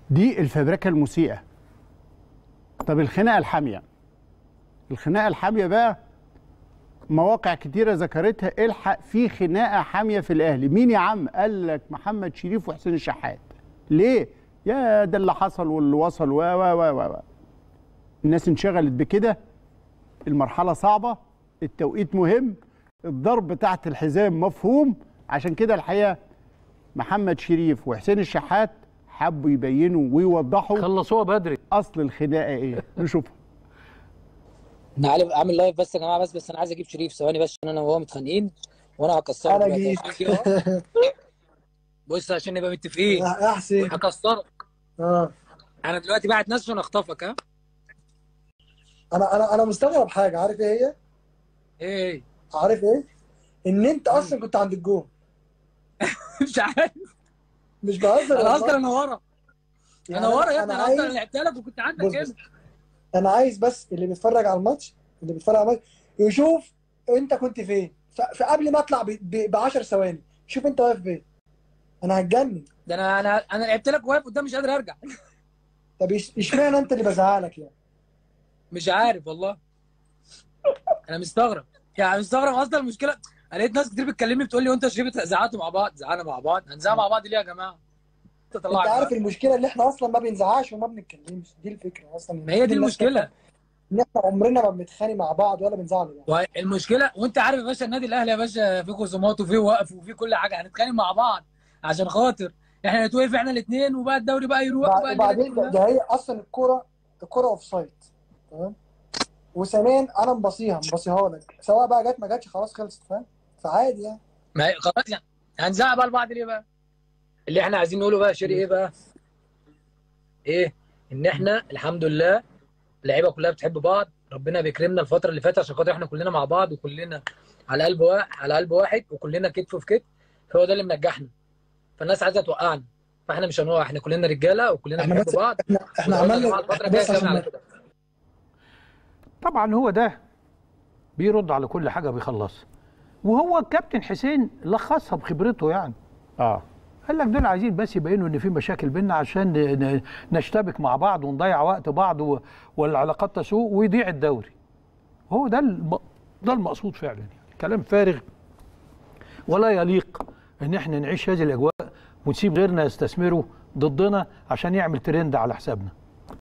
دي الفبركه المسيئه طب الخناقه الحاميه الخناقه الحاميه بقى مواقع كتيره ذكرتها الحق في خناقه حاميه في الاهلي مين يا عم قال لك محمد شريف وحسين الشحات ليه يا ده اللي حصل واللي وصل و و و و الناس انشغلت بكده المرحله صعبه التوقيت مهم الضرب تحت الحزام مفهوم عشان كده الحقيقه محمد شريف وحسين الشحات حبوا يبينوا ويوضحوا خلصوها بدري اصل الخناقه ايه نشوفها انا عامل عامل لايف بس يا جماعه بس بس انا عايز اجيب شريف ثواني بس عشان انا وهو متخانقين وانا هكسرك انا دلوقتي. جيت بص عشان نبقى متفقين يا حسين هكسرك اه انا دلوقتي بعت ناس عشان اخطفك ها انا انا انا مستغرب حاجه عارف ايه هي؟ ايه عارف ايه؟ ان انت اصلا كنت عند الجون مش عارف مش بهزر انا والله. اصلا انا ورا يعني انا ورا يا ابني انا انا اصلا عايز لعبت لك وكنت عندك بص كده بص انا عايز بس اللي بيتفرج على الماتش اللي بيتفرج على الماتش يشوف انت كنت فين ف- فقبل ما اطلع ب 10 ثواني شوف انت واقف فين انا هتجنن ده انا انا انا لعبت لك واقف قدام مش قادر ارجع طب إش- اشمعنى انت اللي بزعلك يعني مش عارف والله انا مستغرب يعني مستغرب اصلا المشكله انا لقيت ناس كتير بتكلمني بتقول لي وانت وشريف زعقتوا مع بعض زعقنا مع بعض هنزعق مع بعض ليه يا جماعه انت انت طلعت عارف المشكله اللي احنا اصلا ما بنزعقش وما بنتكلمش دي الفكره اصلا ما هي دي الناس المشكله ان احنا عمرنا ما بنتخانق مع بعض ولا بنزعل بعض والمشكله وانت عارف يا باشا النادي الاهلي يا باشا فيه خصومات وفيه وقف وفيه كل حاجه هنتخانق مع بعض عشان خاطر احنا نتوقف احنا الاثنين وبقى الدوري بقى يروح وبع- وبقى الليلة دي وبعدين ده, كلها. ده هي اصلا الكوره الكوره اوف سايد تمام وثانيا انا مبصيها مبصيها لك سواء بقى جت ما جاتش خلاص خلصت فاهم فعادي يعني ما هي خلاص يعني هنزعق بقى لبعض ليه بقى؟ اللي احنا عايزين نقوله بقى يا شيري ايه بقى؟ ايه؟ ان احنا الحمد لله اللعيبه كلها بتحب بعض ربنا بيكرمنا الفتره اللي فاتت عشان خاطر احنا كلنا مع بعض وكلنا على قلب واحد على قلب واحد وكلنا كتف في كتف فهو ده اللي منجحنا فالناس عايزه توقعنا فاحنا مش هنوقع احنا كلنا رجاله وكلنا احنا بنحب بس بعض احنا احنا وده عملنا الفتره احنا الجايه بس كمان على عشان كده طبعا هو ده بيرد على كل حاجه بيخلصها وهو الكابتن حسين لخصها بخبرته يعني اه قال لك دول عايزين بس يبينوا ان في مشاكل بيننا عشان ن- ن- نشتبك مع بعض ونضيع وقت بعض و- والعلاقات تسوء ويضيع الدوري هو ده الم... ده المقصود فعلا يعني كلام فارغ ولا يليق ان احنا نعيش هذه الاجواء ونسيب غيرنا يستثمروا ضدنا عشان يعمل ترند على حسابنا